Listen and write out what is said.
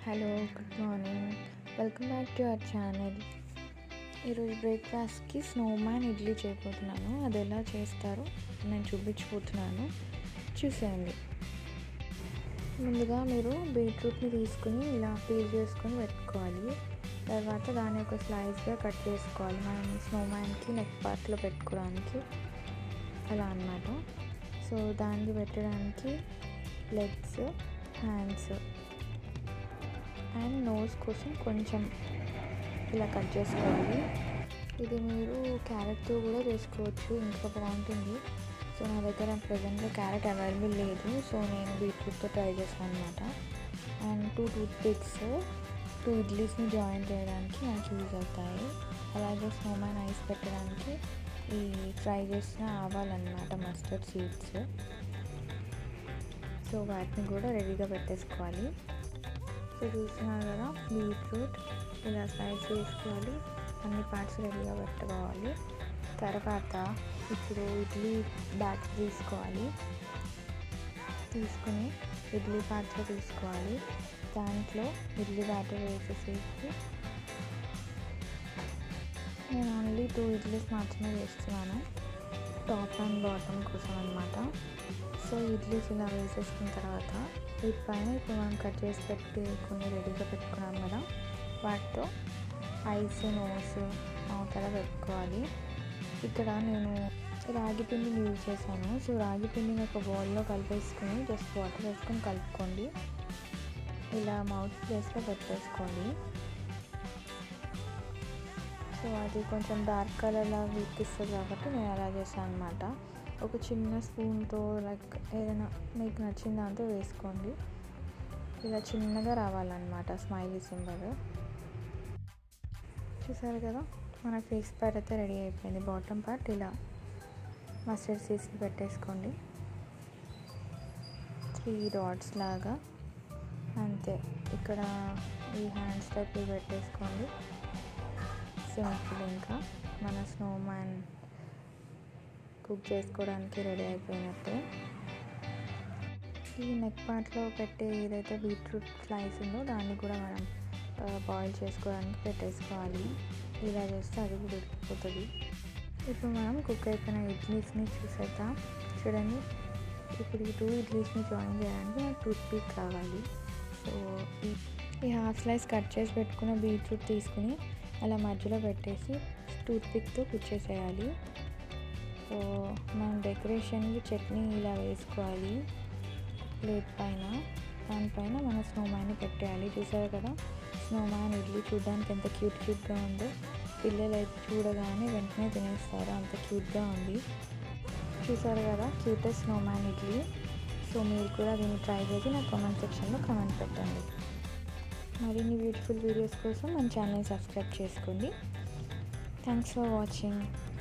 hello good morning welcome back to our channel ఈరోజు బ్రేక్ఫాస్ట్కి snow man idli చేయబోతున్నాను అది ఎలా చేస్తారో నేను చూపించబోతున్నాను చూసేయండి ముందుగా మీరు బీట్రూట్ని తీసుకుని ఇలా పీల్ చేసుకొని పెట్టుకోవాలి తర్వాత దాన్ని ఒక స్లైస్గా కట్ చేసుకోవాలి మనం స్నో మ్యాన్కి నెక్ పార్ట్లో పెట్టుకోవడానికి అలా అన్నమాట సో దాన్ని పెట్టడానికి లెగ్స్ హ్యాండ్స్ అండ్ నోస్ కోసం కొంచెం ఇలా కట్ చేసుకోవాలి ఇది మీరు క్యారెట్తో కూడా చేసుకోవచ్చు ఇంకా బాగుంటుంది సో నా దగ్గర ప్రజెంట్గా క్యారెట్ అవైలబుల్ లేదు సో నేను బీట్రూట్తో ట్రై చేస్తాను అనమాట and two toothpicks two ఇడ్లీస్ని జాయిన్ చేయడానికి నాకు యూజ్ అవుతాయి అలాగే స్నోమ్యాన్ ఐస్ పెట్టడానికి ఈ ఫ్రై చేసిన ఆవాలన్నమాట మస్టర్డ్ సీడ్స్ సో వాటిని కూడా రెడీగా పెట్టేసుకోవాలి సో చూస్తున్నారు కదా బీట్రూట్ ఇలా స్లైస్ చేసుకోవాలి అన్ని పార్ట్స్ రెడీగా పెట్టుకోవాలి తర్వాత ఇప్పుడు ఇడ్లీ బ్యాట్ తీసుకోవాలి తీసుకుని ఇడ్లీ పాత్ర తీసుకోవాలి దాంట్లో ఇడ్లీ బ్యాటర్ వేసేసేసి నేను ఓన్లీ టూ ఇడ్లీస్ మాత్రమే వేస్తున్నాను టాప్ అండ్ బాటమ్ కోసం అనమాట సో ఇడ్లీస్ ఇలా వేసేసుకున్న తర్వాత వీటిపైన ఇప్పుడు మనం కట్ చేసి పెట్టి కొన్ని రెడీగా పెట్టుకున్నాం కదా వాటితో ఐస్ నోస్ అవతల పెట్టుకోవాలి ఇక్కడ నేను రాగి పిండిని యూజ్ చేశాను సో రాగి పిండిని ఒక బౌల్లో కలిపేసుకుని జస్ట్ వాటర్ వేసుకొని కలుపుకోండి ఇలా మౌత్ ప్లేస్లో పెట్టేసుకోండి సో అది కొంచెం డార్క్ కలర్లా వీటిస్తుంది కాబట్టి నేను అలా చేశాను అనమాట ఒక చిన్న స్పూన్తో లైక్ ఏదైనా మీకు నచ్చిన దాంతో వేసుకోండి ఇలా చిన్నగా రావాలన్నమాట స్మైలీ సింబల్ చూసారు కదా మన ఫేస్ ప్యాడ్ అయితే రెడీ అయిపోయింది బాటమ్ పార్ట్ ఇలా మస్టర్డ్ సీడ్స్ పెట్టేసుకోండి త్రీ డాట్స్ లాగా అంతే ఇక్కడ ఈ హ్యాండ్స్ టైప్ పెట్టేసుకోండి సింపుల్ ఇంకా మన స్నో మ్యాన్ కుక్ చేసుకోవడానికి రెడీ అయిపోయినట్టే ఈ నెక్ పార్ట్లో పెట్టే ఏదైతే బీట్రూట్ స్లైస్ ఉందో దాన్ని కూడా మనం బాయిల్ చేసుకోవడానికి పెట్టేసుకోవాలి ఇలా చేస్తే అది కూడా ఉడికిపోతుంది ఇప్పుడు మనం కుక్ అయిపోయిన ఇడ్లీస్ని చూసేద్దాం చూడండి ఇప్పుడు ఈ టూ ఇడ్లీస్ని జాయిన్ చేయడానికి నాకు టూత్ పిక్ కావాలి సో ఈ హాఫ్ స్లైస్ కట్ చేసి పెట్టుకున్న బీట్రూట్ తీసుకుని అలా మధ్యలో పెట్టేసి టూత్ పిక్తో కుచ్చేసేయాలి సో మనం డెకరేషన్కి చట్నీ ఇలా వేసుకోవాలి ప్లేట్ పైన దానిపైన మన స్నోమ్యాన్ని పెట్టేయాలి చూసారు కదా స్నోమ్యాన్ ఇడ్లీ చూడడానికి ఎంత క్యూట్ క్యూట్గా ఉందో పిల్లలు అయితే చూడగానే వెంటనే తినేస్తారు అంత క్యూట్గా ఉంది చూసారు కదా క్యూటెస్ట్ స్నోమ్యాన్ ఇడ్లీ సో మీరు కూడా దీన్ని ట్రై చేసి నా కామెంట్ సెక్షన్లో కామెంట్ పెట్టండి మరిన్ని బ్యూటిఫుల్ వీడియోస్ కోసం మన ఛానల్ని సబ్స్క్రైబ్ చేసుకోండి థ్యాంక్స్ ఫర్ వాచింగ్